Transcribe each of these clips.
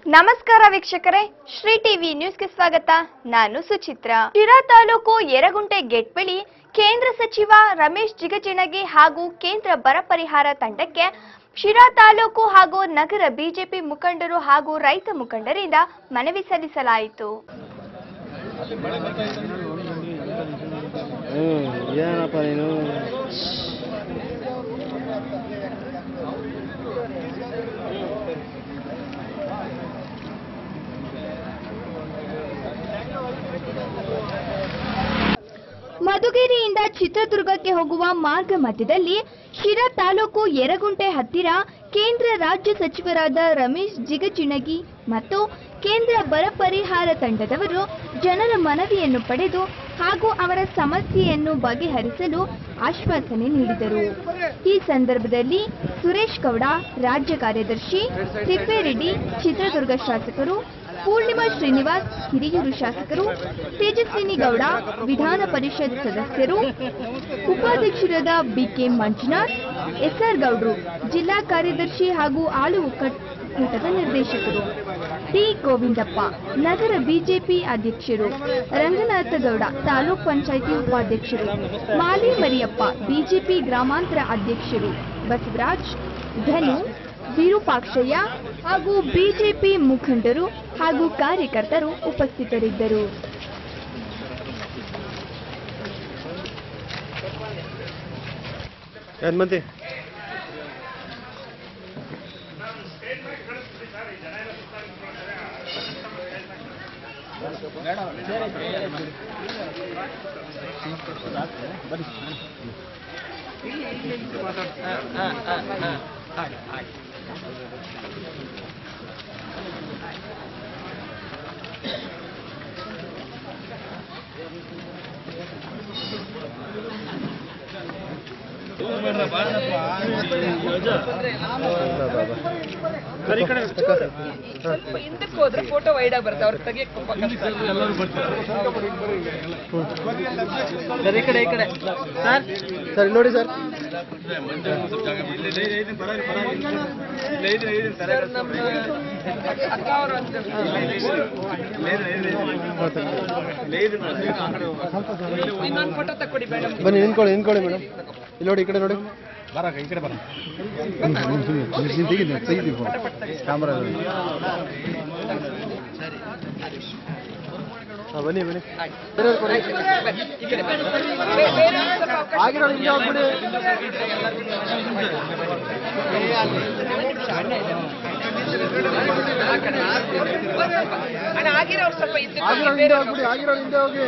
ನಮಸ್ಕಾರ ವೀಕ್ಷಕರೇ ಶ್ರೀ ಟಿವಿ ನ್ಯೂಸ್ಗೆ ಸ್ವಾಗತ ನಾನು ಸುಚಿತ್ರ ಶಿರಾ ತಾಲೂಕು ಯರಗುಂಟೆ ಗೇಟ್ ಬಳಿ ಕೇಂದ್ರ ಸಚಿವ ರಮೇಶ್ ಜಿಗಜಿಣಗಿ ಹಾಗೂ ಕೇಂದ್ರ ಬರ ಪರಿಹಾರ ತಂಡಕ್ಕೆ ಶಿರಾ ತಾಲೂಕು ಹಾಗೂ ನಗರ ಬಿಜೆಪಿ ಮುಖಂಡರು ಹಾಗೂ ರೈತ ಮುಖಂಡರಿಂದ ಮನವಿ ಸಲ್ಲಿಸಲಾಯಿತು ಹ್ಮ್ ಏನಪ್ಪ ನೀನು ಮಧುಗಿರಿಯಿಂದ ಚಿತ್ರದುರ್ಗಕ್ಕೆ ಹೋಗುವ ಮಾರ್ಗ ಮಧ್ಯದಲ್ಲಿ ಶಿರಾ ತಾಲೂಕು ಯರಗುಂಟೆ ಹತ್ತಿರ ಕೇಂದ್ರ ರಾಜ್ಯ ಸಚಿವರಾದ ರಮೇಶ್ ಜಿಗಜಿಣಗಿ ಮತ್ತು ಕೇಂದ್ರ ಬರ ಪರಿಹಾರ ತಂಡದವರು ಜನರ ಮನವಿಯನ್ನು ಪಡೆದು ಹಾಗೂ ಅವರ ಸಮಸ್ಯೆಯನ್ನು ಬಗೆಹರಿಸಲು ಆಶ್ವಾಸನೆ ನೀಡಿದರು ಈ ಸಂದರ್ಭದಲ್ಲಿ ಸುರೇಶ್ ಗೌಡ ರಾಜ್ಯ ಕಾರ್ಯದರ್ಶಿ ತಿಪ್ಪೇರೆಡ್ಡಿ ಚಿತ್ರದುರ್ಗ ಶಾಸಕರು ಪೂರ್ಣಿಮಾ ಶ್ರೀನಿವಾಸ್ ಹಿರಿಯೂರು ಶಾಸಕರು ತೇಜಸ್ವಿನಿ ಗೌಡ ವಿಧಾನ ಪರಿಷತ್ ಸದಸ್ಯರು ಉಪಾಧ್ಯಕ್ಷರಾದ ಬಿಕೆ ಮಂಜುನಾಥ್ ಎಸ್ಆರ್ ಗೌಡ್ರು ಜಿಲ್ಲಾ ಕಾರ್ಯದರ್ಶಿ ಹಾಗೂ ಆಳು ಒಕ್ಕೂಟದ ನಿರ್ದೇಶಕರು ಟಿ ಗೋವಿಂದಪ್ಪ ನಗರ ಬಿಜೆಪಿ ಅಧ್ಯಕ್ಷರು ರಂಗನಾಥ ಗೌಡ ತಾಲೂಕ್ ಪಂಚಾಯಿತಿ ಉಪಾಧ್ಯಕ್ಷರು ಮಾಲಿ ಮರಿಯಪ್ಪ ಬಿಜೆಪಿ ಗ್ರಾಮಾಂತರ ಅಧ್ಯಕ್ಷರು ಬಸವರಾಜ್ ಧನು ವಿರೂಪಾಕ್ಷಯ್ಯ ಹಾಗೂ ಬಿಜೆಪಿ ಮುಖಂಡರು ಹಾಗೂ ಕಾರ್ಯಕರ್ತರು ಉಪಸ್ಥಿತರಿದ್ದರು ಹನುಮಂತಿ ಸ್ವಲ್ಪ ಹಿಂದಕ್ಕೆ ಹೋದ್ರೆ ಫೋಟೋ ವೈಡ್ ಆಗಿ ಬರುತ್ತೆ ಅವ್ರಿಗೆ ತೆಗಿಯಕ್ಕೆ ತುಂಬ ಕಷ್ಟ ಸರ್ ಈ ಕಡೆ ಈ ಕಡೆ ಸರ್ ಸರ್ ಇಲ್ಲಿ ನೋಡಿ ಸರ್ ಸರ್ ನಮ್ಮ ಅಕ್ಕ ಅವರು ಅಂತ ಇನ್ನೊಂದು ಫೋಟೋ ತಕ್ಕೊಡಿ ಮೇಡಮ್ ಬನ್ನಿ ನಿಂತ್ಕೊಳ್ಳಿ ನಿಂತ್ಕೊಳ್ಳಿ ಮೇಡಮ್ ಇಲ್ಲಿ ನೋಡಿ ಈ ಕಡೆ ನೋಡಿ ಕ್ಯಾಮ್ರಾ ಹಾಂ ಬನ್ನಿ ಬನ್ನಿ ಬೇರೆಯವ್ರು ಕೊಡಿ. ಈ ಕಡೆ ಬೇ- ಬೇರೆ ಸ್ವಲ್ಪ ಅವಕಾಶ ಆಗಿರೋರು ಹಿಂದೆ ಹೋಗ್ಬಿಡಿ ಆ ಕಡೆ. ಅಣ್ಣ ಆಗಿರೋರು ಸ್ವಲ್ಪ ಹಿಂದಕ್ಕೆ ಹೋಗಿ, ಆಗಿರೋರು ಹಿಂದೆ ಬೇರೆ ಹೋಗ್ಬಿಡಿ ಆಗಿರೋರು ಹಿಂದೆ ಹೋಗಿ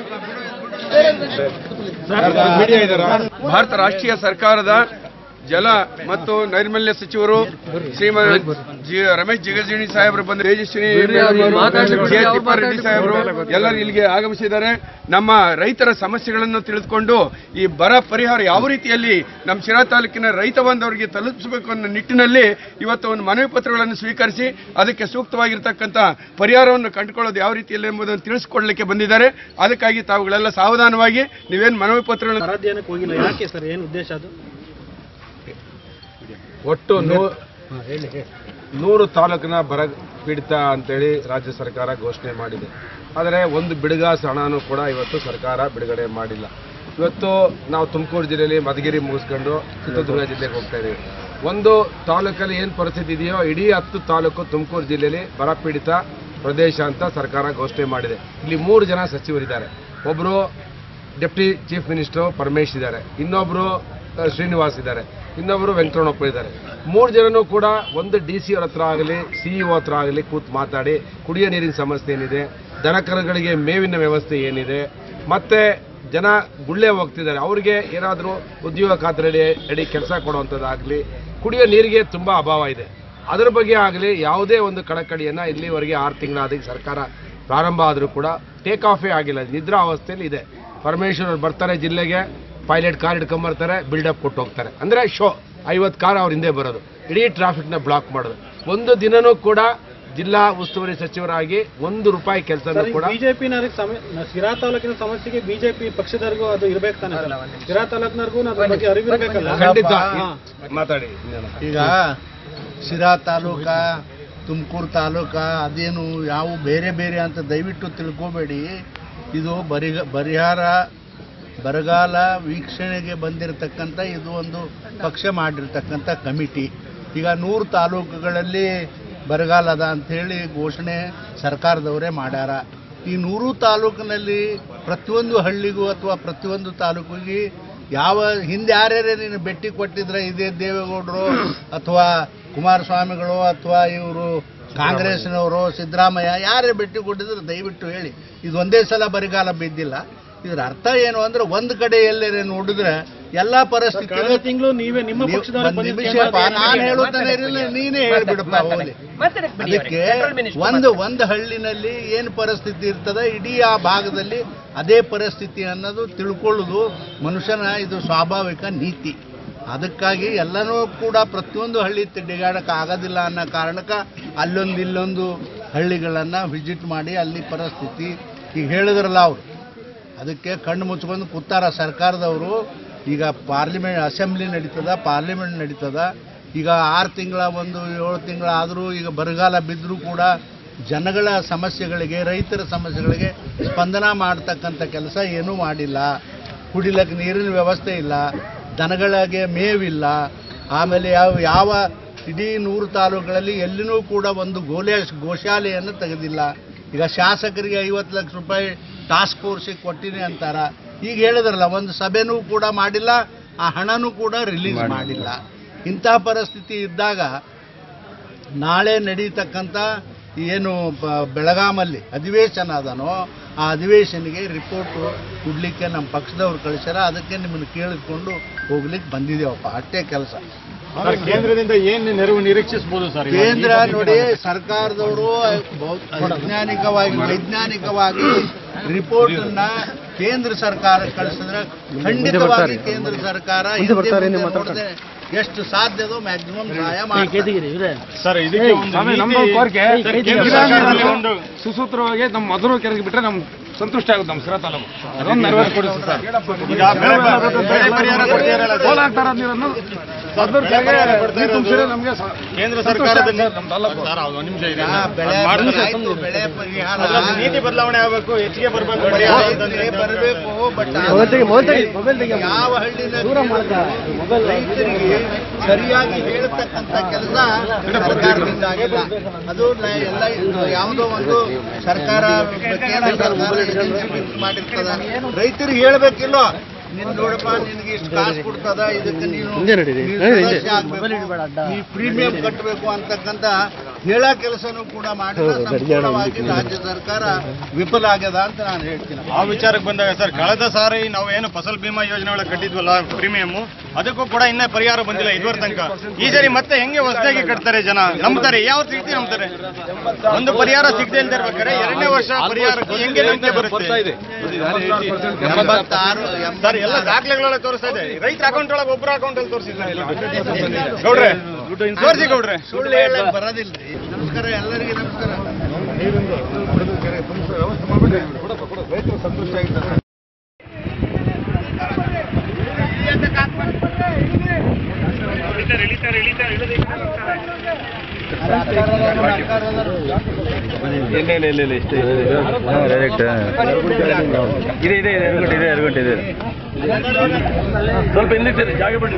ಭಾರತ ರಾಷ್ಟ್ರೀಯ ಸರ್ಕಾರದ ಜಲ ಮತ್ತು ನೈರ್ಮಲ್ಯ ಸಚಿವರು ಶ್ರೀಮಂತ ಜಿ ರಮೇಶ್ ಜಿಗಜಿಣಿ ಸಾಹೇಬರು ಬಂದು ತೇಜಸ್ವಿನಿ ಜೆ. ತಿಪ್ಪಾರೆಡ್ಡಿ ಸಾಹೇಬರು ಎಲ್ಲರೂ ಇಲ್ಲಿಗೆ ಆಗಮಿಸಿದ್ದಾರೆ ನಮ್ಮ ರೈತರ ಸಮಸ್ಯೆಗಳನ್ನು ತಿಳಿದುಕೊಂಡು ಈ ಬರ ಪರಿಹಾರ ಯಾವ ರೀತಿಯಲ್ಲಿ ನಮ್ಮ ಶಿರಾ ತಾಲೂಕಿನ ರೈತ ಬಾಂಧವರಿಗೆ ತಲುಪಿಸಬೇಕು ಅನ್ನೋ ನಿಟ್ಟಿನಲ್ಲಿ ಇವತ್ತು ಒಂದು ಮನವಿ ಪತ್ರಗಳನ್ನು ಸ್ವೀಕರಿಸಿ ಅದಕ್ಕೆ ಸೂಕ್ತವಾಗಿರ್ತಕ್ಕಂಥ ಪರಿಹಾರವನ್ನು ಕಂಡುಕೊಳ್ಳೋದು ಯಾವ ರೀತಿಯಲ್ಲಿ ಎಂಬುದನ್ನು ತಿಳಿಸಿಕೊಡ್ಲಿಕ್ಕೆ ಬಂದಿದ್ದಾರೆ ಅದಕ್ಕಾಗಿ ತಾವುಗಳೆಲ್ಲ ಸಾವಧಾನವಾಗಿ ನೀವೇನು ಮನವಿ ಪತ್ರಗಳನ್ನು ಅಧ್ಯಯನಕ್ಕೆ ಹೋಗಿಲ್ಲ ಯಾಕೆ ಸರ್ ಏನು ಉದ್ದೇಶ ಅದು ಒಟ್ಟು ನೂ- ನೂರು ತಾಲೂಕಿನ ಬರ ಪೀಡಿತ ಅಂತೇಳಿ ರಾಜ್ಯ ಸರ್ಕಾರ ಘೋಷಣೆ ಮಾಡಿದೆ ಆದರೆ ಒಂದು ಬಿಡುಗಾಸು ಹಣನೂ ಕೂಡ ಇವತ್ತು ಸರ್ಕಾರ ಬಿಡುಗಡೆ ಮಾಡಿಲ್ಲ ಇವತ್ತು ನಾವು ತುಮಕೂರು ಜಿಲ್ಲೆಯಲ್ಲಿ ಮಧುಗಿರಿ ಮುಗಿಸ್ಕೊಂಡು ಚಿತ್ರದುರ್ಗ ಜಿಲ್ಲೆಗೆ ಹೋಗ್ತಾ ಇದ್ದೀವಿ ಒಂದು ತಾಲೂಕಲ್ಲಿ ಏನು ಪರಿಸ್ಥಿತಿ ಇದೆಯೋ ಇಡೀ ಹತ್ತು ತಾಲೂಕು ತುಮಕೂರು ಜಿಲ್ಲೆಯಲ್ಲಿ ಬರ ಪೀಡಿತ ಪ್ರದೇಶ ಅಂತ ಸರ್ಕಾರ ಘೋಷಣೆ ಮಾಡಿದೆ ಇಲ್ಲಿ ಮೂರು ಜನ ಸಚಿವರಿದ್ದಾರೆ ಒಬ್ಬರು ಡೆಪ್ಟಿ ಚೀಫ್ ಮಿನಿಸ್ಟರ್ ಪರಮೇಶ್ ಇದ್ದಾರೆ ಇನ್ನೊಬ್ಬರು ಶ್ರೀನಿವಾಸ್ ಇದ್ದಾರೆ ಇನ್ನೊಬ್ಬರು ವೆಂಕಟರಮಣಪ್ಪ ಇದ್ದಾರೆ ಮೂರು ಜನನೂ ಕೂಡ ಒಂದು ಡಿ ಸಿ ಅವ್ರ ಹತ್ರ ಆಗಲಿ ಸಿ ಇ ಹತ್ರ ಆಗಲಿ ಕೂತ್ ಮಾತಾಡಿ ಕುಡಿಯೋ ನೀರಿನ ಸಮಸ್ಯೆ ಏನಿದೆ ದನಕರುಗಳಿಗೆ ಮೇವಿನ ವ್ಯವಸ್ಥೆ ಏನಿದೆ ಮತ್ತೆ ಜನ ಗುಳ್ಳೆ ಹೋಗ್ತಿದ್ದಾರೆ ಅವ್ರಿಗೆ ಏನಾದರೂ ಉದ್ಯೋಗ ಖಾತ್ರಿಯಲ್ಲಿ ಅಡಿ ಕೆಲಸ ಕೊಡುವಂಥದ್ದಾಗಲಿ ಕುಡಿಯೋ ನೀರಿಗೆ ತುಂಬ ಅಭಾವ ಇದೆ ಅದರ ಬಗ್ಗೆ ಆಗಲಿ ಯಾವುದೇ ಒಂದು ಕಳಕಳಿಯನ್ನು ಇಲ್ಲಿವರೆಗೆ ಆರು ತಿಂಗಳಾದ ಸರ್ಕಾರ ಪ್ರಾರಂಭ ಆದರೂ ಕೂಡ ಟೇಕ್ ಆಫೇ ಆಗಿಲ್ಲ ನಿದ್ರಾ ಅವಸ್ಥೆಯಲ್ಲಿ ಇದೆ ಪರಮೇಶ್ವರ್ ಅವ್ರು ಬರ್ತಾರೆ ಜಿಲ್ಲೆಗೆ ಪೈಲಟ್ ಕಾರ್ ಹಿಡ್ಕೊಂಬರ್ತಾರೆ ಬಿಲ್ಡಪ್ ಕೊಟ್ಟು ಹೋಗ್ತಾರೆ ಅಂದರೆ ಶೋ ಐವತ್ತು ಕಾರ್ ಅವ್ರ ಹಿಂದೆ ಬರೋದು ಇಡೀ ಟ್ರಾಫಿಕ್ನ ಬ್ಲಾಕ್ ಮಾಡೋದು ಒಂದು ದಿನನೂ ಕೂಡ ಜಿಲ್ಲಾ ಉಸ್ತುವಾರಿ ಸಚಿವರಾಗಿ ಒಂದು ರೂಪಾಯಿ ಕೆಲಸ ಕೂಡ ಬಿಜೆಪಿ ಸಿರಾ ತಾಲೂಕಿನ ಸಮಸ್ಯೆಗೆ ಬಿಜೆಪಿ ಪಕ್ಷದವರೆಗೂ ಅದು ಇರ್ಬೇಕು ತಾನೆ ಸರ್? ಸಿರಾ ತಾಲೂಕಿನವರೆಗೂ ಅದ್ರ ಬಗ್ಗೆ ಅರಿವು ಇರ್ಬೇಕಲ್ಲ ಖಂಡಿತ ಹಾ. ಮಾತಾಡಿ ಈಗ ಶಿರಾ ತಾಲೂಕ ತುಮಕೂರು ತಾಲೂಕ ಅದೇನು ಯಾವ ಬೇರೆ ಬೇರೆ ಅಂತ ದಯವಿಟ್ಟು ತಿಳ್ಕೊಬೇಡಿ ಇದು ಬರಿಗ ಪರಿಹಾರ ಬರಗಾಲ ವೀಕ್ಷಣೆಗೆ ಬಂದಿರತಕ್ಕಂಥ ಇದು ಒಂದು ಪಕ್ಷ ಮಾಡಿರ್ತಕ್ಕಂಥ ಕಮಿಟಿ ಈಗ ನೂರು ತಾಲೂಕುಗಳಲ್ಲಿ ಬರಗಾಲ ಅದ ಅಂಥೇಳಿ ಘೋಷಣೆ ಸರ್ಕಾರದವರೇ ಮಾಡ್ಯಾರ ಈ ನೂರು ತಾಲೂಕಿನಲ್ಲಿ ಪ್ರತಿಯೊಂದು ಹಳ್ಳಿಗೂ ಅಥವಾ ಪ್ರತಿಯೊಂದು ತಾಲೂಕಿಗೆ ಯಾವ ಹಿಂದೆ ಯಾರ್ಯಾರೇ ನೀನು ಭೇಟಿ ಕೊಟ್ಟಿದ್ರೆ ಇದೇ ದೇವೇಗೌಡರು ಅಥವಾ ಕುಮಾರಸ್ವಾಮಿಗಳು ಅಥವಾ ಇವರು ಕಾಂಗ್ರೆಸ್ನವರು ಸಿದ್ದರಾಮಯ್ಯ ಯಾರೇ ಭೇಟಿ ಕೊಟ್ಟಿದ್ರೆ ದಯವಿಟ್ಟು ಹೇಳಿ ಇದು ಒಂದೇ ಸಲ ಬರಿಗಾಲ ಬಿದ್ದಿಲ್ಲ ಇದರ ಅರ್ಥ ಏನು ಅಂದ್ರೆ ಒಂದು ಕಡೆ ಎಲ್ಲೇ ನೋಡಿದ್ರೆ ಎಲ್ಲಾ ಪರಿಸ್ಥಿತಿ ಕಳೆದ ತಿಂಗಳು ನೀವೇ ನಿಮ್ಮ ಪಕ್ಷದವರು ನಿಮಿಷಪ್ಪ ನಾನು ಹೇಳುತ್ತಾನೆ ಇರಲಿಲ್ಲ ನೀನೇ ಹೇಳ್ಬಿಡಪ್ಪ ಹೋಗ್ಲಿ ಅದಕ್ಕೆ ಒಂದು ಒಂದು ಹಳ್ಳಿನಲ್ಲಿ ಏನು ಪರಿಸ್ಥಿತಿ ಇರ್ತದೆ ಇಡೀ ಆ ಭಾಗದಲ್ಲಿ ಅದೇ ಪರಿಸ್ಥಿತಿ ಅನ್ನೋದು ತಿಳ್ಕೊಳ್ಳೋದು ಮನುಷ್ಯನ ಇದು ಸ್ವಾಭಾವಿಕ ನೀತಿ ಅದಕ್ಕಾಗಿ ಎಲ್ಲನೂ ಕೂಡ ಪ್ರತಿಯೊಂದು ಹಳ್ಳಿ ತಿರುಗಾಡಕ್ಕೆ ಆಗೋದಿಲ್ಲ ಅನ್ನೋ ಕಾರಣಕ್ಕೆ ಅಲ್ಲೊಂದು ಇಲ್ಲೊಂದು ಹಳ್ಳಿಗಳನ್ನು ವಿಸಿಟ್ ಮಾಡಿ ಅಲ್ಲಿ ಪರಿಸ್ಥಿತಿ ಈಗ ಹೇಳಿದ್ರಲ್ಲ ಅವರು ಅದಕ್ಕೆ ಕಣ್ಣು ಮುಚ್ಕೊಂಡು ಕೂತಾರ ಸರ್ಕಾರದವರು ಈಗ ಪಾರ್ಲಿಮೆಂಟ್ ಅಸೆಂಬ್ಲಿ ನಡೀತದ ಪಾರ್ಲಿಮೆಂಟ್ ನಡೀತದ ಈಗ ಆರು ತಿಂಗಳ ಒಂದು ಏಳು ತಿಂಗಳ ಆದರೂ ಈಗ ಬರಗಾಲ ಬಿದ್ದರೂ ಕೂಡ ಜನಗಳ ಸಮಸ್ಯೆಗಳಿಗೆ ರೈತರ ಸಮಸ್ಯೆಗಳಿಗೆ ಸ್ಪಂದನ ಮಾಡ್ತಕ್ಕಂಥ ಕೆಲಸ ಏನೂ ಮಾಡಿಲ್ಲ ಕುಡಿಲಕ್ಕೆ ನೀರಿನ ವ್ಯವಸ್ಥೆ ಇಲ್ಲ ದನಗಳಿಗೆ ಮೇವಿಲ್ಲ ಆಮೇಲೆ ಯಾವ ಯಾವ ಇಡೀ ನೂರು ತಾಲೂಕುಗಳಲ್ಲಿ ಎಲ್ಲಿನೂ ಕೂಡ ಒಂದು ಗೋಲೆ ಗೋಶಾಲೆಯನ್ನು ತೆಗೆದಿಲ್ಲ ಈಗ ಶಾಸಕರಿಗೆ ಐವತ್ತು ಲಕ್ಷ ರೂಪಾಯಿ ಟಾಸ್ಕ್ ಫೋರ್ಸಿಗೆ ಕೊಟ್ಟಿನಿ ಅಂತಾರ ಈಗ ಹೇಳಿದ್ರಲ್ಲ ಒಂದು ಸಭೆನೂ ಕೂಡ ಮಾಡಿಲ್ಲ ಆ ಹಣನೂ ಕೂಡ ರಿಲೀಸ್ ಮಾಡಿಲ್ಲ ಇಂಥ ಪರಿಸ್ಥಿತಿ ಇದ್ದಾಗ ನಾಳೆ ನಡೀತಕ್ಕಂಥ ಏನು ಬ- ಬೆಳಗಾಮಲ್ಲಿ ಅಧಿವೇಶನ ಅದನೋ ಆ ಅಧಿವೇಶನಿಗೆ ರಿಪೋರ್ಟು ಕೊಡಲಿಕ್ಕೆ ನಮ್ಮ ಪಕ್ಷದವ್ರು ಕಳಿಸ್ಯಾರ ಅದಕ್ಕೆ ನಿಮ್ಮನ್ನು ಕೇಳಿಕೊಂಡು ಹೋಗ್ಲಿಕ್ಕೆ ಬಂದಿದ್ದೇವಪ್ಪ ಅಷ್ಟೇ ಕೆಲಸ ಸರ್, ಕೇಂದ್ರದಿಂದ ಏನ್ ನೆರವು ನಿರೀಕ್ಷಿಸಬಹುದು ಸರ್ ಇವಾಗ? ಕೇಂದ್ರ ನೋಡಿ ಸರ್ಕಾರದವರು ಬೌ- ವೈಜ್ಞಾನಿಕವಾಗಿ ವೈಜ್ಞಾನಿಕವಾಗಿ ರಿಪೋರ್ಟ್ ಅನ್ನ ಕೇಂದ್ರ ಸರ್ಕಾರ ಕಳಿಸಿದ್ರೆ ಖಂಡಿತವಾಗಿ ಕೇಂದ್ರ ಸರ್ಕಾರ ಹಿಂದೆ ಮುಂದೆ ನೋಡದೆ ಎಷ್ಟು ಸಾಧ್ಯವೋ ಮ್ಯಾಕ್ಸಿಮಮ್ ಸಹಾಯ ಮಾಡ್ತಾರೆ ಸರ್ ಇದಕ್ಕೆ ಒಂದು ನೀತಿ- ಸರ್, ಕೇಂದ್ರ ಸರ್ಕಾರದಲ್ಲಿ ಒಂದು ಸುಸೂತ್ರವಾಗಿ ನಮ್ಮ ಮಧುರ ಕೆರೆಗೆ ಬಿಟ್ರೆ ನಮ್ ಸಂತುಷ್ಟ ಆಗುತ್ತೆ ನಮ್ಮ ಸಿರಾ ತಾಲೂಕು ಅದೊಂದು ನೆರವೇರಿ ಕೊಡಿ ಸರ್ ಈಗ ಬೆಳೆ ಬೆಳೆ ಪರಿಹಾರ ಕೊಡ್ತೀರಲ್ಲ ಸರ್? ಕೋಲಾಗ್ತಾರ ನೀರನ್ನು ಮಧುರ ಕೆರೆಗೆ ನೀರು ತುಂಬಿಸಿದ್ರೆ ನಮ್ಗೆ ಸ- ಕೇಂದ್ರ ಸಂತುಷ್ಟ ಸರ್ಕಾರದಿಂದ ಆಗುತ್ತೆ ನಮ್ಮ ತಾಲೂಕು ಸರ್, ಹೌದು, ಒಂದ್ ನಿಮಿಷ ಇದೆ. ಆ, ಬೆಳೆ ಅದ್ ಮಾಡಿದ್ರೆ ಆಯ್ತು, ಬೆಳೆ ಪರಿಹಾರ ಅದ್ರಲ್ಲಿ ನೀತಿ ಬದಲಾವಣೆ ಆಗಬೇಕು ಹೆಚ್ಚಿಗೆ ಬರಬೇಕು ಬರಬೇಕು ಬಟ್ ಯಾವ ಹಳ್ಳಿನ ರೈತರಿಗೆ ಸರಿಯಾಗಿ ಹೇಳ್ತಕ್ಕಂಥ ಕೆಲಸ ಸರ್ಕಾರದಿಂದ ಆಗಿಲ್ಲ ಅದು ನ- ಎಲ್ಲ ಇದು ಯಾವುದೋ ಒಂದು ಸರ್ಕಾರ ಕೇಂದ್ರ ಸರ್ಕಾರ ಏಜೆನ್ಸಿ ಫಿಕ್ಸ್ ಮಾಡಿರ್ತದ ರೈತರಿಗೆ ಹೇಳ್ಬೇಕಿಲ್ಲೋ ನಿನ್ ನೋಡಪ್ಪ ನಿನಗೆ ಇಷ್ಟು ಕಾಸು ಕೊಡ್ತದ ಇದಕ್ಕೆ ನೀನು ನೀನು ಸದಸ್ಯ ಆಗ್ಬೇಕು. ನೀ ಪ್ರೀಮಿಯಂ ಕಟ್ಟಬೇಕು ಅಂತಕ್ಕಂಥ ಹೇಳೋ ಕೆಲಸನೂ ಕೂಡ ಮಾಡಿದ ಸಂಪೂರ್ಣವಾಗಿ ರಾಜ್ಯ ಸರ್ಕಾರ ವಿಫಲ ಆಗ್ಯದ ಅಂತ ನಾನು ಹೇಳ್ತೀನಿ ಆ ವಿಚಾರಕ್ಕೆ ಬಂದಾಗ ಸರ್ ಕಳೆದ ಸಾರಿ ನಾವು ಏನು ಫಸಲ್ ಬಿಮಾ ಯೋಜನೆ ಒಳಗೆ ಕಟ್ಟಿದ್ವಲ್ಲ ಪ್ರೀಮಿಯಂ ಅದಕ್ಕೂ ಕೂಡ ಇನ್ನೂ ಪರಿಹಾರ ಬಂದಿಲ್ಲ ಇದುವರೆ ತನಕ ಈ ಸರಿ ಮತ್ತೆ ಹೆಂಗೆ ಹೊಸದಾಗಿ ಕಟ್ತಾರೆ ಜನ ನಂಬ್ತಾರೆ ಯಾವ ರೀತಿ ನಂಬ್ತಾರೆ ಒಂದು ಪರಿಹಾರ ಸಿಗದೆ ಇಲ್ದೇ ಇರ್ಬೇಕಾದ್ರೆ ಎರಡನೇ ವರ್ಷ ಪರಿಹಾರಕ್ಕೆ ಹೆಂಗೆ ನಂಬಿಕೆ ಬರುತ್ತೆ ಎಂಬತ್ತಾರು ಸರ್ ಎಲ್ಲ ದಾಖಲೆಗಳೆಲ್ಲ ತೋರಿಸ್ತಾ ಇದೆ ರೈತರ ಅಕೌಂಟ್ ಒಳಗೆ ಒಬ್ಬರ ಅಕೌಂಟ್ ಅಲ್ಲಿ ತೋರಿಸಿದ್ದಾರೆ ಗೌಡ್ರೆ ತೋರಿಸಿ ಗೌಡ್ರೆ ಸುಳ್ಳು ಹೇಳಕ್ ಬರೋದಿಲ್ರಿ ನಮಸ್ಕಾರ ಎಲ್ಲರಿಗೆ ನಮಸ್ಕಾರ ಇದೆ ಇದೆ ಇದೆ ಎರ್ಗುಂಟೆ ಇದೆ ಎರ್ಗುಂಟೆ ಇದೆ ಸ್ವಲ್ಪ ಹಿಂದೆ ಜಾಗ ಬಿಡಿ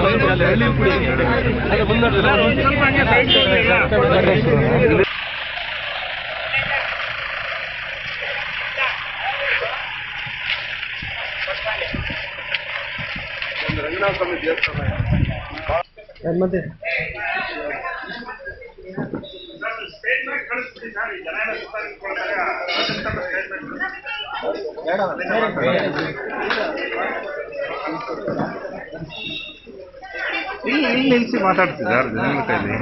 ಇಲ್ಲಿ ಇಲ್ಲಿ ನಿಲ್ಸಿ ಮಾತಾಡ್ತಿದ್ದಾರೆ ನಿಮ್ಮ ಕೈಲಿ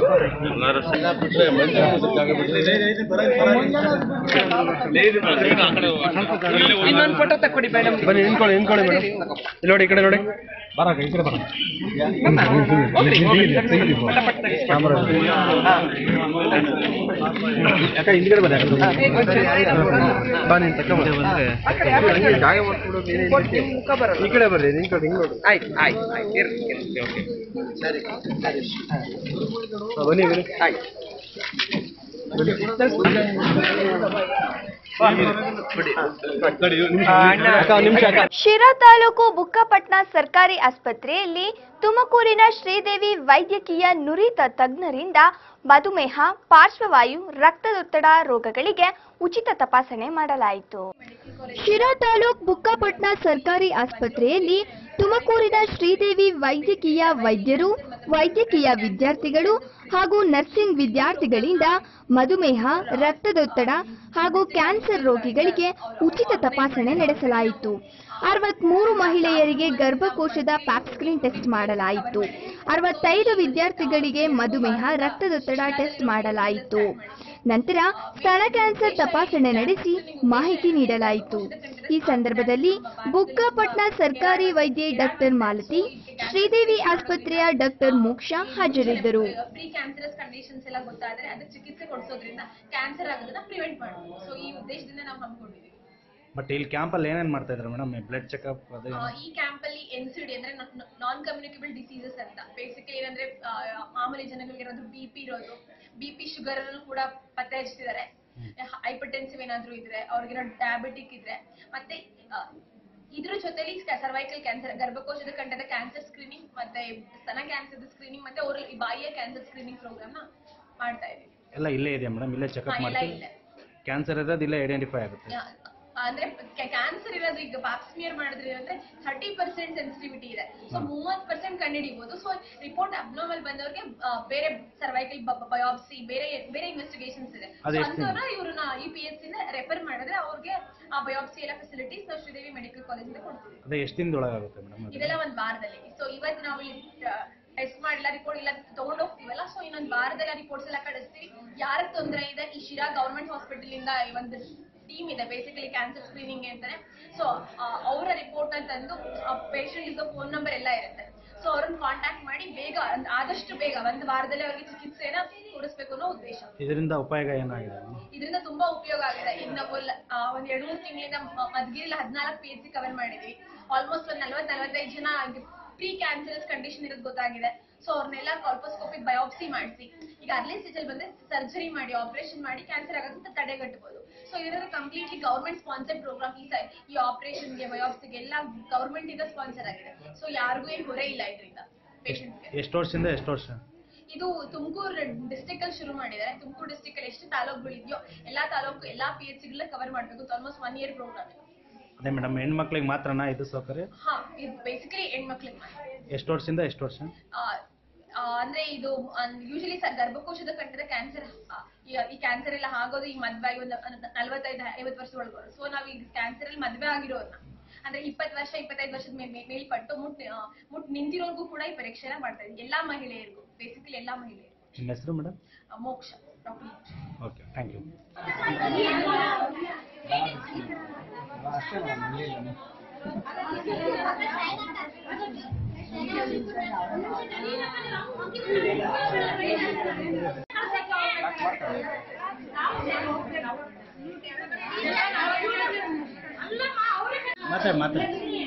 ಇನ್ನೊಂದು ಫೋಟೋ ತಕ್ಕೊಡಿ ಮೇಡಮ್ ಬನ್ನಿ ನಿಂತ್ಕೊಳ್ಳಿ ನಿಂತ್ಕೊಳ್ಳಿ ಮೇಡಮ್ ಇಲ್ಲಿ ನೋಡಿ ಈ ಕಡೆ ನೋಡಿ ಬರಕ ಈ ಕಡೆ ಬರ ಯಾಕ ಹಿಂದ್ಗಡೆ ಬರ ಬಾ ನೀನ್ ತಕೊಂಬ ಜಾಗ ಮಾಡ್ಕೊಡು ಮುಖ ಬರಲ್ಲ ಈ ಕಡೆ ಬರ್ರಿ ನಿನ್ ಕಡೆ ಹಿಂಗ್ ನೋಡಿ ಆಯ್ತು ಆಯ್ತು ಆಯ್ತು ಇರ್ಲಿ ಇರ್ಲಿ ಓಕೆ ಹಾ, ಬನ್ನಿ ಬನ್ನಿ ಆಯ್ತು ಅಕ್ಕ ಒಂದ್ ನಿಮಿಷ ಅಕ್ಕ ಶಿರಾ ತಾಲೂಕು ಬುಕ್ಕಪಟ್ನ ಸರ್ಕಾರಿ ಆಸ್ಪತ್ರೆಯಲ್ಲಿ ತುಮಕೂರಿನ ಶ್ರೀದೇವಿ ವೈದ್ಯಕೀಯ ನುರಿತ ತಜ್ಞರಿಂದ ಮಧುಮೇಹ ಪಾರ್ಶ್ವವಾಯು ರಕ್ತದೊತ್ತಡ ರೋಗಗಳಿಗೆ ಉಚಿತ ತಪಾಸಣೆ ಮಾಡಲಾಯಿತು ಶಿರಾ ತಾಲೂಕ್ ಬುಕ್ಕಪಟ್ನ ಸರ್ಕಾರಿ ಆಸ್ಪತ್ರೆಯಲ್ಲಿ ತುಮಕೂರಿನ ಶ್ರೀದೇವಿ ವೈದ್ಯಕೀಯ ವೈದ್ಯರು ವೈದ್ಯಕೀಯ ವಿದ್ಯಾರ್ಥಿಗಳು ಹಾಗೂ ನರ್ಸಿಂಗ್ ವಿದ್ಯಾರ್ಥಿಗಳಿಂದ ಮಧುಮೇಹ ರಕ್ತದೊತ್ತಡ ಹಾಗೂ ಕ್ಯಾನ್ಸರ್ ರೋಗಿಗಳಿಗೆ ಉಚಿತ ತಪಾಸಣೆ ನಡೆಸಲಾಯಿತು ಅರವತ್ಮೂರು ಮಹಿಳೆಯರಿಗೆ ಗರ್ಭಕೋಶದ ಪ್ಯಾಪ್ ಸ್ಕ್ರೀನ್ ಟೆಸ್ಟ್ ಮಾಡಲಾಯಿತು ಅರವತ್ತೈದು ವಿದ್ಯಾರ್ಥಿಗಳಿಗೆ ಮಧುಮೇಹ ರಕ್ತದೊತ್ತಡ ಟೆಸ್ಟ್ ಮಾಡಲಾಯಿತು ನಂತರ ಸ್ತನ ಕ್ಯಾನ್ಸರ್ ತಪಾಸಣೆ ನಡೆಸಿ ಮಾಹಿತಿ ನೀಡಲಾಯಿತು ಈ ಸಂದರ್ಭದಲ್ಲಿ ಬುಕ್ಕಾಪಟ್ನ ಸರ್ಕಾರಿ ವೈದ್ಯೆ ಡಾಕ್ಟರ್ ಮಾಲತಿ ಶ್ರೀದೇವಿ ಆಸ್ಪತ್ರೆಯ ಡಾಕ್ಟರ್ ಮೋಕ್ಷ ಹಾಜರಿದ್ದರು ಪ್ರೀ ಕ್ಯಾನ್ಸರಸ್ ಕಂಡೀಷನ್ಸ್ ಎಲ್ಲ ಗೊತ್ತಾದ್ರೆ ಅದಕ್ಕೆ ಚಿಕಿತ್ಸೆ ಕೊಡಿಸೋದ್ರಿಂದ ಕ್ಯಾನ್ಸರ್ ಆಗೋದನ್ನ ಪ್ರಿವೆಂಟ್ ಮಾಡಬಹುದು ಸೊ ಈ ಉದ್ದೇಶದಿಂದ ನಾವು ಹಮ್ಮಿಕೊಂಡಿದ್ದೀವಿ ಬಟ್ ಇಲ್ಲಿ ಕ್ಯಾಂಪಲ್ಲಿ ಏನೇನು ಮಾಡ್ತಾ ಇದ್ದಾರೆ ಮೇಡಮ್ ಬ್ಲಡ್ ಚೆಕಪ್ ಅದೇ ಆ, ಈ ಕ್ಯಾಂಪ್ ಅಲ್ಲಿ ಎನ್ ಸಿ ಡಿ ಅಂದ್ರೆ ನಾನ್ ಕಮ್ಯುನಿಕೇಬಲ್ ಡಿಸೀಸಸ್ ಅಂತ ಬೇಸಿಕಲಿ ಏನಂದ್ರೆ ಆ, ಮಾಮೂಲಿ ಜನಗಳಿಗೆ ಇರೋದು ಬಿ ಪಿ ಇರೋದು ಬಿ ಪಿ ಶುಗರ್ ಅನ್ನು ಕೂಡ ಪತ್ತೆ ಹಚ್ತಿದ್ದಾರೆ ಹೈಪರ್ಟೆನ್ಸಿವ್ ಏನಾದ್ರೂ ಇದ್ರೆ ಅವ್ರಿಗಿರೋ ಡಯಾಬಿಟಿಕ್ ಇದ್ರೆ ಮತ್ತೆ ಆ, ಇದ್ರ ಜೊತೆಲಿ ಸರ್ವೈಕಲ್ ಕ್ಯಾನ್ಸರ್ ಗರ್ಭಕೋಶದ ಕಂಠದ ಕ್ಯಾನ್ಸರ್ ಸ್ಕ್ರೀನಿಂಗ್ ಮತ್ತೆ ಸ್ತನ ಕ್ಯಾನ್ಸರ್ ಸ್ಕ್ರೀನಿಂಗ್ ಮತ್ತೆ ಓರಲ್ ಬಾಯಿಯ ಕ್ಯಾನ್ಸರ್ ಸ್ಕ್ರೀನಿಂಗ್ ಪ್ರೋಗ್ರಾಮ್ ನ ಮಾಡ್ತಾ ಇದೀವಿ ಎಲ್ಲ ಇಲ್ಲೇ ಇದೆಯಾ ಮೇಡಮ್ ಇಲ್ಲೇ ಹಾ, ಚೆಕಪ್ ಎಲ್ಲ ಮಾಡ್ತೀವಿ ಇಲ್ಲೇ ಕ್ಯಾನ್ಸರ್ ಇರೋದು ಇಲ್ಲೇ ಐಡೆಂಟಿಫೈ ಆಗುತ್ತೆ ಯಾ- ಅಂದ್ರೆ ಕ್ಯಾನ್ಸರ್ ಇರೋದು ಈಗ ಪಾಪ್ಸ್ಮಿಯರ್ ಮಾಡಿದ್ರೆ ಅಂದ್ರೆ ಥರ್ಟಿ ಪರ್ಸೆಂಟ್ ಸೆನ್ಸಿಟಿವಿಟಿ ಇದೆ ಸೊ ಮೂವತ್ ಪರ್ಸೆಂಟ್ ಕಂಡುಹಿಡಿಬಹುದು ಸೊ ರಿಪೋರ್ಟ್ ಅಬ್ನಾರ್ಮಲ್ ಬಂದವ್ರಿಗೆ ಆ, ಬೇರೆ ಸರ್ವೈಕಲ್ ಬಯೋಪ್ಸಿ ಬೇರೆ ಬೇರೆ ಇನ್ವೆಸ್ಟಿಗೇಷನ್ಸ್ ಇದೆ ಅದು So ಎಷ್ಟು ದಿನ? ಅಂಥವ್ರನ್ನ ಇವ್ರನ್ನ ಇ ಪಿ ಎಸ್ ಇಂದ ರೆಫರ್ ಮಾಡಿದ್ರೆ ಅವ್ರಿಗೆ ಆ ಬಯೋಪ್ಸಿ ಎಲ್ಲ ಫೆಸಿಲಿಟೀಸ್ ನಾವು ಶ್ರೀದೇವಿ ಮೆಡಿಕಲ್ ಕಾಲೇಜ್ ಇಂದ ಕೊಡ್ತೀವಿ ಅದೇ ಎಷ್ಟು ದಿನದೊಳಗಾಗುತ್ತೆ ಮೇಡಮ್ ಅದು ಇದೆಲ್ಲ ಒಂದ್ ವಾರದಲ್ಲಿ ಸೊ ಇವತ್ತು ನಾವು ಇಲ್ಲಿ ಟೆಸ್ಟ್ ಮಾಡಿಲ್ಲ ರಿಪೋರ್ಟ್ ಇಲ್ಲ ತಗೊಂಡ್ ಹೋಗ್ತೀವಲ್ಲ ಸೊ ಇನ್ನೊಂದ್ ವಾರದಲ್ಲಿ ರಿಪೋರ್ಟ್ಸ್ ಎಲ್ಲ ಕಳಿಸ್ತೀವಿ ಯಾರ ತೊಂದರೆ ಇದೆ ಈ ಶಿರಾ ಗವರ್ಮೆಂಟ್ ಹಾಸ್ಪಿಟಲ್ ಇಂದ ಈ ಒಂದು ಟೀಮ್ ಇದೆ ಬೇಸಿಕಲಿ ಕ್ಯಾನ್ಸರ್ ಸ್ಕ್ರೀನಿಂಗ್ ಅಂತಾನೆ ಸೊ ಅವರ ರಿಪೋರ್ಟ್ ನ ತಂದು ಪೇಷಂಟ್ ಇದ್ದ ಫೋನ್ ನಂಬರ್ ಎಲ್ಲ ಇರುತ್ತೆ ಸೊ ಅವ್ರನ್ನ ಕಾಂಟ್ಯಾಕ್ಟ್ ಮಾಡಿ ಬೇಗ ಒಂದ್ ಆದಷ್ಟು ಬೇಗ ಒಂದ್ ವಾರದಲ್ಲಿ ಅವ್ರಿಗೆ ಚಿಕಿತ್ಸೆನ ಕೊಡಿಸ್ಬೇಕು ಅನ್ನೋ ಉದ್ದೇಶ ಇದರಿಂದ ಉಪಯೋಗ ಏನಾಗಿದೆ ಇದರಿಂದ ತುಂಬಾ ಉಪಯೋಗ ಆಗಿದೆ ಈಗ ನಾವು ಲ- ಆ, ಒಂದ್ ಎರಡ್ ಮೂರು ತಿಂಗಳಿಂದ ಮಧುಗಿರಿಲಿ ಹದಿನಾಲ್ಕು ಪಿ ಎಚ್ ಸಿ ಕವರ್ ಮಾಡಿದ್ವಿ ಆಲ್ಮೋಸ್ಟ್ ಒಂದ್ ನಲ್ವತ್ ನಲ್ವತ್ತೈದು ಜನ ಪ್ರೀ ಕ್ಯಾನ್ಸರಸ್ ಕಂಡೀಷನ್ ಇರೋದು ಗೊತ್ತಾಗಿದೆ ಸೊ ಅವ್ರನ್ನೆಲ್ಲ ಕಾಲ್ಪೋಸ್ಕೋಪಿಕ್ ಬಯೋಪ್ಸಿ ಮಾಡಿಸಿ ಈಗ ಅರ್ಲಿ ಸ್ಟೇಜ್ ಅಲ್ಲಿ ಬಂದ್ರೆ ಸರ್ಜರಿ ಮಾಡಿ ಆಪರೇಷನ್ ಮಾಡಿ ಕ್ಯಾನ್ಸರ್ ಆಗೋದನ್ನ ತಡೆಗಟ್ಟಬಹುದು ಸೊ ಇದರಿಂದ ಕಂಪ್ಲೀಟ್ಲಿ ಗೌರ್ಮೆಂಟ್ ಸ್ಪಾನ್ಸರ್ ಪ್ರೋಗ್ರಾಮ್ ಈ ಸ- ಈ ಆಪರೇಷನ್ಗೆ ಬಯೋಪ್ಸಿಗೆ ಎಲ್ಲ ಗೌರ್ಮೆಂಟ್ ಇಂದ ಸ್ಪಾನ್ಸರ್ ಆಗಿದೆ ಸೊ ಯಾರಿಗೂ ಏನ್ ಹೊರೆ ಇಲ್ಲ ಇದರಿಂದ ಪೇಷಂಟ್ಸ್ಗೆ ಎಷ್ಟು ವರ್ಷದಿಂದ ಎಷ್ಟು ವರ್ಷ ಇದು ತುಮಕೂರು ಡಿಸ್ಟಿಕ್ ಅಲ್ಲಿ ಶುರು ಮಾಡಿದ್ದಾರೆ ತುಮಕೂರು ಡಿಸ್ಟಿಕ್ ಅಲ್ಲಿ ಎಷ್ಟು ತಾಲೂಕುಗಳಿದೆಯೋ ಎಲ್ಲಾ ತಾಲೂಕು ಎಲ್ಲಾ ಪಿ ಎಚ್ ಸಿಗಳನ್ನ ಕವರ್ ಮಾಡ್ಬೇಕು ಆಲ್ಮೋಸ್ಟ್ ಒನ್ ಇಯರ್ ಪ್ರೋಗ್ರಾಮ್ ಅದೇ ಮೇಡಮ್ ಹೆಣ್ಮಕ್ಳಿಗೆ ಮಾತ್ರನಾ ಇದು ಸೌಕರ್ಯ ಹಾ ಇದು ಬೇಸಿಕಲಿ ಹೆಣ್ಮಕ್ಳಿಗೆ ಮಾತ್ರ. ಎಷ್ಟು ವರ್ಷದಿಂದ ಎಷ್ಟು ವರ್ಷ ಆ, ಆ, ಅಂದ್ರೆ ಇದು ಯೂಶಲಿ ಗರ್ಭಕೋಶದ ಕಂಠದ ಕ್ಯಾನ್ಸರ್ ಈ ಕ್ಯಾನ್ಸರ್ ಎಲ್ಲ ಆಗೋದು ಈ ಮದ್ವೆ ಆಗಿ ಒಂದು ನಲ್ವತ್ತೈದು ಐವತ್ತು ವರ್ಷ ಒಳಗೋರು ಸೊ ನಾವ್ ಈಗ ಕ್ಯಾನ್ಸರ್ ಅಲ್ಲಿ ಮದ್ವೆ ಆಗಿರೋರ್ನ ಅಂದ್ರೆ ಇಪ್ಪತ್ತು ವರ್ಷ ಇಪ್ಪತ್ತೈದು ವರ್ಷದ ಮೇಲ್ ಮೇಲ್ಪಟ್ಟು ಮುಟ್ ಆ, ಮುಟ್ ನಿಂತಿರೋರ್ಗೂ ಕೂಡ ಈ ಪರೀಕ್ಷೆನ ಮಾಡ್ತಾ ಇದ್ದೀವಿ ಎಲ್ಲಾ ಮಹಿಳೆಯರಿಗೂ ಬೇಸಿಕಲಿ ಎಲ್ಲಾ ಮಹಿಳೆಯರು ನಿಮ್ಮ ಹೆಸರು ಮೇಡಮ್ ಆ, ಮೋಕ್ಷ ಡಾಕ್ಟರ್ ಮೋಕ್ಷ ಓಕೆ ಥ್ಯಾಂಕ್ ಯು ಮಾತಾಡಿ ಮಾತಾಡಿ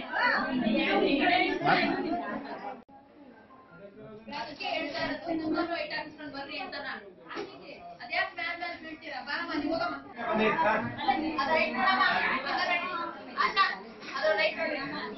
ಅದಕ್ಕೆ ಹೇಳ್ತಾ ಇರೋದು ನಿಮ್ಮನ್ನು ಐಟ್ ಹಾಕ್ಸ್ಕೊಂಡ್ ಬರ್ರಿ ಅಂತ ನಾನು ಅದ್ಯಾಕ್ ಬ್ಯಾನ್ ಬ್ಯಾನ್ ಬೀಳ್ತೀರಾ ಬಾರಮ್ಮ ನೀವು ಹೋಗಮ್ಮ ಅದ್ ರೈಟ್ ನೋಡಮ್ಮ ಅದ್ ರೈಟ್ ಅಲ್ಲ ಅದು ರೈಟ್ ನೋಡ್ರಿ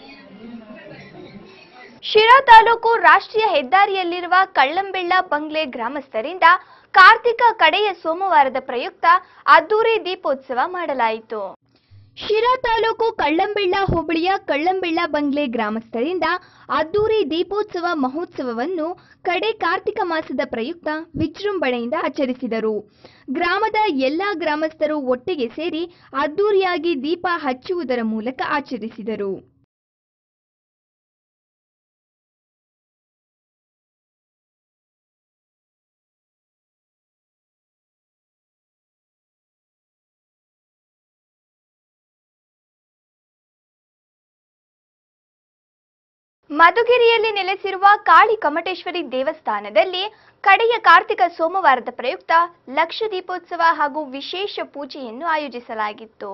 ಶಿರಾ ತಾಲೂಕು ರಾಷ್ಟ್ರೀಯ ಹೆದ್ದಾರಿಯಲ್ಲಿರುವ ಕಳ್ಳಂಬೆಳ್ಳ ಬಂಗ್ಲೆ ಗ್ರಾಮಸ್ಥರಿಂದ ಕಾರ್ತಿಕ ಕಡೆಯ ಸೋಮವಾರದ ಪ್ರಯುಕ್ತ ಅದ್ದೂರಿ ದೀಪೋತ್ಸವ ಮಾಡಲಾಯಿತು ಶಿರಾ ತಾಲೂಕು ಕಳ್ಳಂಬೆಳ್ಳ ಹೋಬಳಿಯ ಕಳ್ಳಂಬೆಳ್ಳ ಬಂಗ್ಲೆ ಗ್ರಾಮಸ್ಥರಿಂದ ಅದ್ದೂರಿ ದೀಪೋತ್ಸವ ಮಹೋತ್ಸವವನ್ನು ಕಡೆ ಕಾರ್ತಿಕ ಮಾಸದ ಪ್ರಯುಕ್ತ ವಿಜೃಂಭಣೆಯಿಂದ ಆಚರಿಸಿದರು ಗ್ರಾಮದ ಎಲ್ಲಾ ಗ್ರಾಮಸ್ಥರು ಒಟ್ಟಿಗೆ ಸೇರಿ ಅದ್ದೂರಿಯಾಗಿ ದೀಪ ಹಚ್ಚುವುದರ ಮೂಲಕ ಆಚರಿಸಿದರು ಮಧುಗಿರಿಯಲ್ಲಿ ನೆಲೆಸಿರುವ ಕಾಳಿ ಕಮಟೇಶ್ವರಿ ದೇವಸ್ಥಾನದಲ್ಲಿ ಕಡೆಯ ಕಾರ್ತಿಕ ಸೋಮವಾರದ ಪ್ರಯುಕ್ತ ಲಕ್ಷ ದೀಪೋತ್ಸವ ಹಾಗೂ ವಿಶೇಷ ಪೂಜೆಯನ್ನು ಆಯೋಜಿಸಲಾಗಿತ್ತು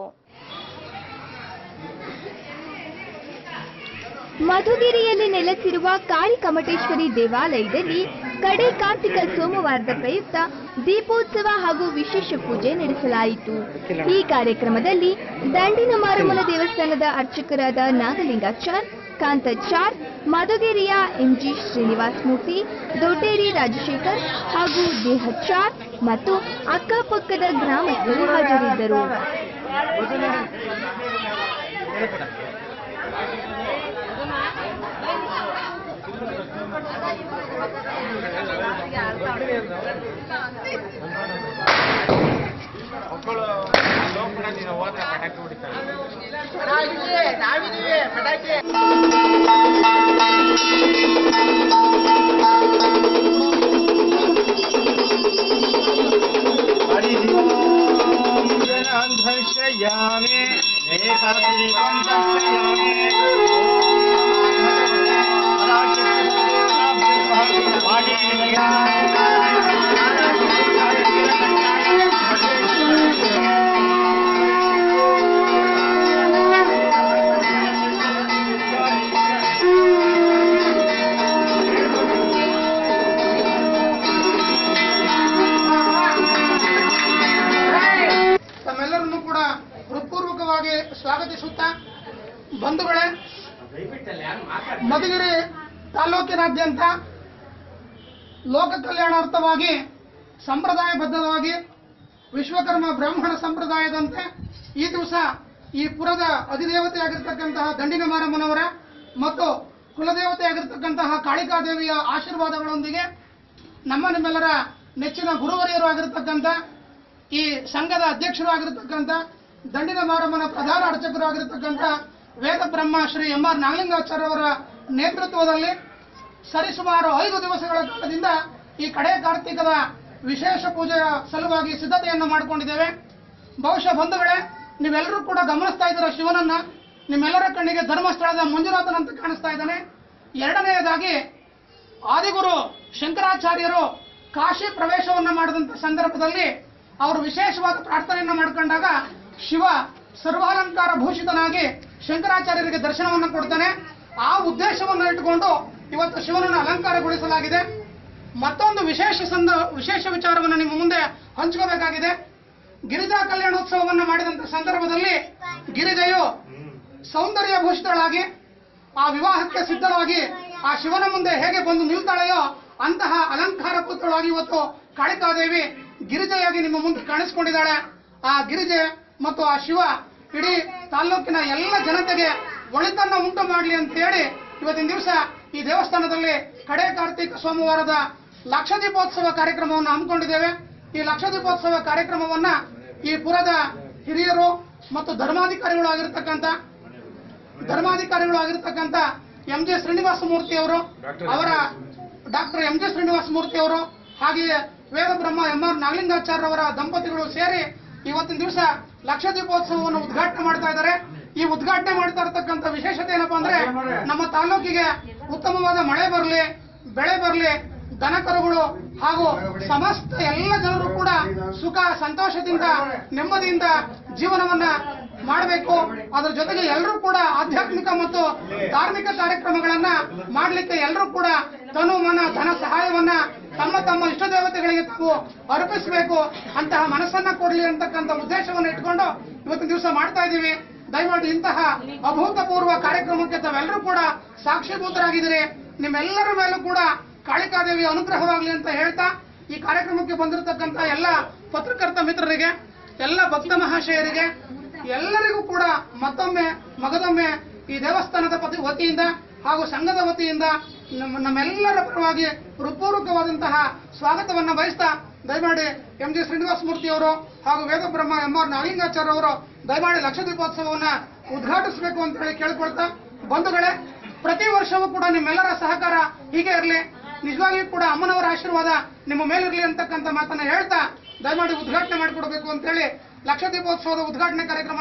ಮಧುಗಿರಿಯಲ್ಲಿ ನೆಲೆಸಿರುವ ಕಾಳಿ ಕಮಟೇಶ್ವರಿ ದೇವಾಲಯದಲ್ಲಿ ಕಡೆ ಕಾರ್ತಿಕ ಸೋಮವಾರದ ಪ್ರಯುಕ್ತ ದೀಪೋತ್ಸವ ಹಾಗೂ ವಿಶೇಷ ಪೂಜೆ ನಡೆಸಲಾಯಿತು ಈ ಕಾರ್ಯಕ್ರಮದಲ್ಲಿ ದಂಡಿನ ಮಾರಮ್ಮನ ದೇವಸ್ಥಾನದ ಅರ್ಚಕರಾದ ನಾಗಲಿಂಗಾಚಾರ್ ಕಾಂತಾಚಾರ್ ಮಧುಗಿರಿಯ ಎಂಜಿ ಶ್ರೀನಿವಾಸ್ ಮೂರ್ತಿ ದೊಡ್ಡೇರಿ ರಾಜಶೇಖರ್ ಹಾಗೂ ದೇಹಚಾರ್ ಮತ್ತು ಅಕ್ಕಪಕ್ಕದ ಗ್ರಾಮಸ್ಥರು ಹಾಜರಿದ್ದರು ತಮ್ಮೆಲ್ಲರನ್ನು ಕೂಡ ಹೃತ್ಪೂರ್ವಕವಾಗಿ ಸ್ವಾಗತಿಸುತ್ತಾ ಬಂಧುಗಳೇ ಮಧುಗಿರಿ ತಾಲೂಕಿನಾದ್ಯಂತ ಲೋಕ ಕಲ್ಯಾಣಾರ್ಥವಾಗಿ ಸಂಪ್ರದಾಯಬದ್ಧವಾಗಿ ವಿಶ್ವಕರ್ಮ ಬ್ರಾಹ್ಮಣ ಸಂಪ್ರದಾಯದಂತೆ ಈ ದಿವಸ ಈ ಪುರದ ಅಧಿದೇವತೆಯಾಗಿರ್ತಕ್ಕಂತಹ ದಂಡಿನ ಮಾರಮ್ಮನವರ ಮತ್ತು ಕುಲದೇವತೆಯಾಗಿರ್ತಕ್ಕಂತಹ ಕಾಳಿಕಾದೇವಿಯ ಆಶೀರ್ವಾದಗಳೊಂದಿಗೆ ನಮ್ಮ ನಿಮ್ಮೆಲ್ಲರ ನೆಚ್ಚಿನ ಗುರುವರಿಯರು ಆಗಿರ್ತಕ್ಕಂಥ ಈ ಸಂಘದ ಅಧ್ಯಕ್ಷರು ಆಗಿರತಕ್ಕಂಥ ದಂಡಿನ ಮಾರಮ್ಮನ ಪ್ರಧಾನ ಅರ್ಚಕರು ಆಗಿರತಕ್ಕಂಥ ವೇದ ಬ್ರಹ್ಮ ಶ್ರೀ ಎಂ ಆರ್ ನಾಗಲಿಂಗಾಚಾರ್ಯ ಅವರ ನೇತೃತ್ವದಲ್ಲಿ ಸರಿಸುಮಾರು ಐದು ದಿವಸಗಳ ಕಾಲದಿಂದ ಈ ಕಡೆ ಕಾರ್ತಿಕದ ವಿಶೇಷ ಪೂಜೆಯ ಸಲುವಾಗಿ ಸಿದ್ಧತೆಯನ್ನು ಮಾಡಿಕೊಂಡಿದ್ದೇವೆ ಬಹುಶಃ ಬಂಧುಗಳೇ ನೀವೆಲ್ಲರೂ ಕೂಡ ಗಮನಿಸ್ತಾ ಇದ್ದೀರ ಶಿವನನ್ನ ನಿಮ್ಮೆಲ್ಲರ ಕಣ್ಣಿಗೆ ಧರ್ಮಸ್ಥಳದ ಮಂಜುನಾಥನಂತ ಕಾಣಿಸ್ತಾ ಇದ್ದಾನೆ ಎರಡನೆಯದಾಗಿ ಆದಿಗುರು ಶಂಕರಾಚಾರ್ಯರು ಕಾಶಿ ಪ್ರವೇಶವನ್ನ ಮಾಡಿದಂತ ಸಂದರ್ಭದಲ್ಲಿ ಅವರು ವಿಶೇಷವಾದ ಪ್ರಾರ್ಥನೆಯನ್ನ ಮಾಡ್ಕೊಂಡಾಗ ಶಿವ ಸರ್ವಾಲಂಕಾರ ಭೂಷಿತನಾಗಿ ಶಂಕರಾಚಾರ್ಯರಿಗೆ ದರ್ಶನವನ್ನ ಕೊಡ್ತಾನೆ ಆ ಉದ್ದೇಶವನ್ನ ಇಟ್ಟುಕೊಂಡು ಇವತ್ತು ಶಿವನನ್ನು ಅಲಂಕಾರಗೊಳಿಸಲಾಗಿದೆ ಮತ್ತೊಂದು ವಿಶೇಷ ಸಂದ ವಿಶೇಷ ವಿಚಾರವನ್ನು ನಿಮ್ಮ ಮುಂದೆ ಹಂಚ್ಕೋಬೇಕಾಗಿದೆ ಗಿರಿಜಾ ಕಲ್ಯಾಣೋತ್ಸವವನ್ನು ಮಾಡಿದಂತ ಸಂದರ್ಭದಲ್ಲಿ ಗಿರಿಜೆಯು ಸೌಂದರ್ಯ ಭೂಷಿತಳಾಗಿ ಆ ವಿವಾಹಕ್ಕೆ ಸಿದ್ಧವಾಗಿ ಆ ಶಿವನ ಮುಂದೆ ಹೇಗೆ ಬಂದು ನಿಲ್ತಾಳೆಯೋ ಅಂತಹ ಅಲಂಕಾರ ಪುತ್ರಳಾಗಿ ಇವತ್ತು ಕಾಳಿಕಾದೇವಿ ಗಿರಿಜೆಯಾಗಿ ನಿಮ್ಮ ಮುಂದೆ ಕಾಣಿಸ್ಕೊಂಡಿದ್ದಾಳೆ ಆ ಗಿರಿಜೆ ಮತ್ತು ಆ ಶಿವ ಇಡೀ ತಾಲ್ಲೂಕಿನ ಎಲ್ಲ ಜನತೆಗೆ ಒಳಿತನ್ನ ಉಂಟು ಮಾಡಲಿ ಅಂತ ಹೇಳಿ ಇವತ್ತಿನ ದಿವಸ ಈ ದೇವಸ್ಥಾನದಲ್ಲಿ ಕಡೆ ಕಾರ್ತಿಕ ಸೋಮವಾರದ ಲಕ್ಷ ದೀಪೋತ್ಸವ ಕಾರ್ಯಕ್ರಮವನ್ನು ಹಮ್ಮಿಕೊಂಡಿದ್ದೇವೆ ಈ ಲಕ್ಷ ದೀಪೋತ್ಸವ ಕಾರ್ಯಕ್ರಮವನ್ನ ಈ ಪುರದ ಹಿರಿಯರು ಮತ್ತು ಧರ್ಮಾಧಿಕಾರಿಗಳು ಆಗಿರ್ತಕ್ಕಂಥ ಧರ್ಮಾಧಿಕಾರಿಗಳು ಆಗಿರ್ತಕ್ಕಂಥ ಎಂ ಜೆ ಶ್ರೀನಿವಾಸ ಮೂರ್ತಿ ಅವರು ಅವರ doctor M J Srinivasa Murthy ಅವರು ಹಾಗೆಯೇ ವೇದ ಬ್ರಹ್ಮ ಎಂ ಆರ್ ನಾಗಲಿಂಗಾಚಾರ್ಯ ಅವರ ದಂಪತಿಗಳು ಸೇರಿ ಇವತ್ತಿನ ದಿವಸ ಲಕ್ಷ ದೀಪೋತ್ಸವವನ್ನು ಉದ್ಘಾಟನೆ ಮಾಡ್ತಾ ಇದ್ದಾರೆ ಈ ಉದ್ಘಾಟನೆ ಮಾಡ್ತಾ ಇರತಕ್ಕಂಥ ವಿಶೇಷತೆ ಏನಪ್ಪಾ ಅಂದ್ರೆ ನಮ್ಮ ತಾಲೂಕಿಗೆ ಉತ್ತಮವಾದ ಮಳೆ ಬರಲಿ ಬೆಳೆ ಬರಲಿ ದನಕರುಗಳು ಹಾಗೂ ಸಮಸ್ತ ಎಲ್ಲ ಜನರು ಕೂಡ ಸುಖ ಸಂತೋಷದಿಂದ ನೆಮ್ಮದಿಯಿಂದ ಜೀವನವನ್ನ ಮಾಡಬೇಕು ಅದರ ಜೊತೆಗೆ ಎಲ್ಲರೂ ಕೂಡ ಆಧ್ಯಾತ್ಮಿಕ ಮತ್ತು ಧಾರ್ಮಿಕ ಕಾರ್ಯಕ್ರಮಗಳನ್ನ ಮಾಡಲಿಕ್ಕೆ ಎಲ್ಲರೂ ಕೂಡ ತನು ಮನ ಧನ ಸಹಾಯವನ್ನ ತಮ್ಮ ತಮ್ಮ ಇಷ್ಟ ದೇವತೆಗಳಿಗೆ ತಾವು ಅರ್ಪಿಸಬೇಕು ಅಂತಹ ಮನಸ್ಸನ್ನ ಕೊಡಲಿ ಅಂತಕ್ಕಂಥ ಉದ್ದೇಶವನ್ನು ಇಟ್ಕೊಂಡು ಇವತ್ತಿನ ದಿವಸ ಮಾಡ್ತಾ ಇದ್ದೀವಿ ದಯಮಾಡಿ ಇಂತಹ ಅಭೂತಪೂರ್ವ ಕಾರ್ಯಕ್ರಮಕ್ಕೆ ತಾವೆಲ್ಲರೂ ಕೂಡ ಸಾಕ್ಷೀಭೂತರಾಗಿದ್ದೀರಿ ನಿಮ್ಮೆಲ್ಲರ ಮೇಲೂ ಕೂಡ ಕಾಳಿಕಾದೇವಿಯ ಅನುಗ್ರಹವಾಗಲಿ ಅಂತ ಹೇಳ್ತಾ ಈ ಕಾರ್ಯಕ್ರಮಕ್ಕೆ ಬಂದಿರತಕ್ಕಂತ ಎಲ್ಲ ಪತ್ರಕರ್ತ ಮಿತ್ರರಿಗೆ ಎಲ್ಲ ಭಕ್ತ ಮಹಾಶಯರಿಗೆ ಎಲ್ಲರಿಗೂ ಕೂಡ ಮತ್ತೊಮ್ಮೆ ಮಗದೊಮ್ಮೆ ಈ ದೇವಸ್ಥಾನದ ಪತಿ ವತಿಯಿಂದ ಹಾಗೂ ಸಂಘದ ವತಿಯಿಂದ ನಮ್ಮ ನಮ್ಮೆಲ್ಲರ ಪರವಾಗಿ ಹೃತ್ಪೂರ್ವಕವಾದಂತಹ ಸ್ವಾಗತವನ್ನ ಬಯಸ್ತಾ ದಯಮಾಡಿ ಎಂ ಜಿ ಶ್ರೀನಿವಾಸ ಮೂರ್ತಿ ಅವರು ಹಾಗೂ ವೇದ ಬ್ರಹ್ಮ ಎಂ ಆರ್ ನಾಗಲಿಂಗಾಚಾರ್ಯ ಅವರು ದಯಮಾಡಿ ಲಕ್ಷ ದೀಪೋತ್ಸವವನ್ನ ಉದ್ಘಾಟಿಸಬೇಕು ಅಂತ ಹೇಳಿ ಕೇಳ್ಕೊಳ್ತಾ ಬಂಧುಗಳೇ ಪ್ರತಿ ವರ್ಷವೂ ಕೂಡ ನಿಮ್ಮೆಲ್ಲರ ಸಹಕಾರ ಹೀಗೆ ಇರಲಿ ನಿಜವಾಗಿಯೂ ಕೂಡ ಅಮ್ಮನವರ ಆಶೀರ್ವಾದ ನಿಮ್ಮ ಮೇಲಿರಲಿ ಅಂತಕ್ಕಂಥ ಮಾತನ್ನ ಹೇಳ್ತಾ ದಯಮಾಡಿ ಉದ್ಘಾಟನೆ ಮಾಡಿಕೊಡ್ಬೇಕು ಅಂತ ಹೇಳಿ ಲಕ್ಷ ದೀಪೋತ್ಸವದ ಉದ್ಘಾಟನೆ ಕಾರ್ಯಕ್ರಮ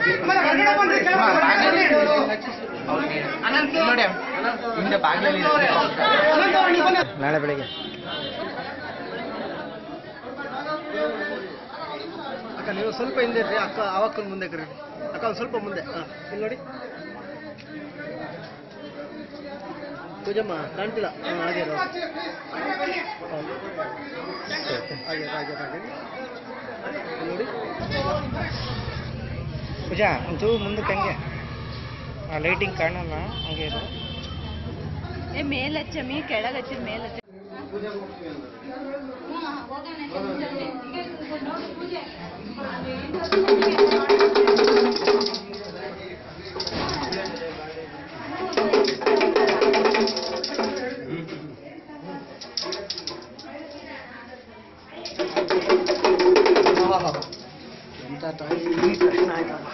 ಆಮೇಲೆ ಹೊರಗಡೆ ಬಂದ್ರೆ ಅನಂತ ಅವ್ರು ನೀವು ಬನ್ನಿ. ನಾಳೆ ಬೆಳಿಗ್ಗೆ ಅಕ್ಕ ನೀವು ಸ್ವಲ್ಪ ಹಿಂದೆ ಇರ್ರಿ ಅಕ್ಕ ಅವಕ್ಕನ ಮುಂದೆ ಕರೀರಿ ಅಕ್ಕ ಒಂದು ಸ್ವಲ್ಪ ಮುಂದೆ ಹಾಂ ಇಲ್ಲಿ ನೋಡಿ ಪೂಜಮ್ಮ ಕಾಣ್ತಿಲ್ಲ ಹಾಂ ಹಾಗೆ ಇರು. ಹೌದು. ಹಾಗೆ ಹಾಗೆ ಹಾಗೆ ಇಲ್ಲಿ ನೋಡಿ ಪೂಜಾ ಒಂಚೂರು ಮುಂದಕ್ಕೆ ಹಂಗೆ ಆ ಲೈಟಿಂಗ್ ಕಾಣಲ್ಲ ಹಂಗೆ ಇರು ಏ ಮೇಲಚ್ಚಮಿ ಕೆಳಗಚ್ಚಿ ಮೇಲಚ್ಚ ಎಂತ ತಾಯಿ ಈ ಕಠಿಣ ಆಯ್ತಪ್ಪ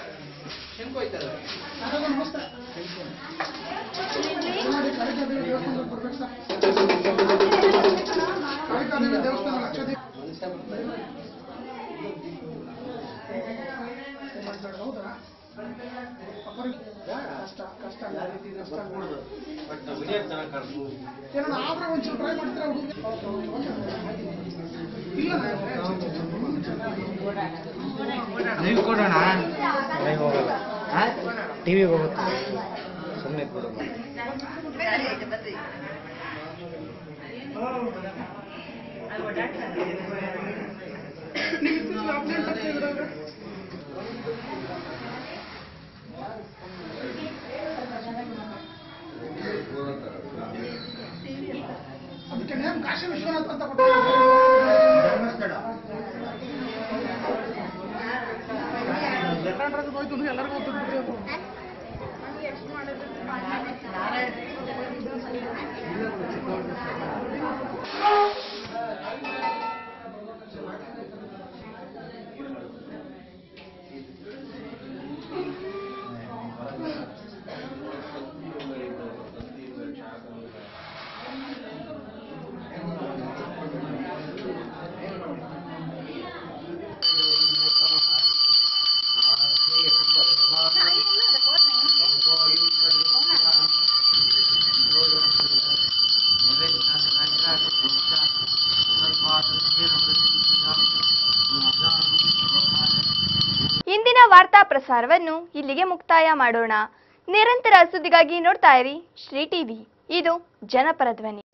ಕಾಳಿಕಾದೇವಿ ದೇವಸ್ಥಾನ ಲಕ್ಷದೀಪ ಹೌದಾ ಅಪರಿ- ಕಷ್ಟ ಕಷ್ಟ ಕಷ್ಟ ಏನೋ ಆದ್ರೆ ಒಂಚೂರು ಟ್ರೈ ಮಾಡ್ತೀರಾ ಹುಡುಗಿ ಇಲ್ಲ ನೀವು ಕೊಡೋಣ ಹೋಗಲ್ಲ ಟಿವಿ ಹೋಗುತ್ತೆ ಸುಮ್ಮನೆ ಕೊಡೋಣ ನೀವು ಅಪ್ಡೇಟ್ ಆಗ್ತಿದ್ರೆ ಅದಕ್ಕೆ ನೇಮ್ ಕಾಶಿ ವಿಶ್ವನಾಥ್ ಅಂತ ಕೊಟ್ಟಿದ್ದಾರೆ ಹೋಯ್ತು ಅಂದ್ರೆ ಎಲ್ಲರಿಗೂ ಗೊತ್ತಿರ್ಬಿಟ್ಟು ಇಂದಿನ ವಾರ್ತಾ ಪ್ರಸಾರವನ್ನು ಇಲ್ಲಿಗೆ ಮುಕ್ತಾಯ ಮಾಡೋಣ ನಿರಂತರ ಸುದ್ದಿಗಾಗಿ ನೋಡ್ತಾ ಇರಿ ಶ್ರೀ ಟಿವಿ ಇದು ಜನಪರ ಧ್ವನಿ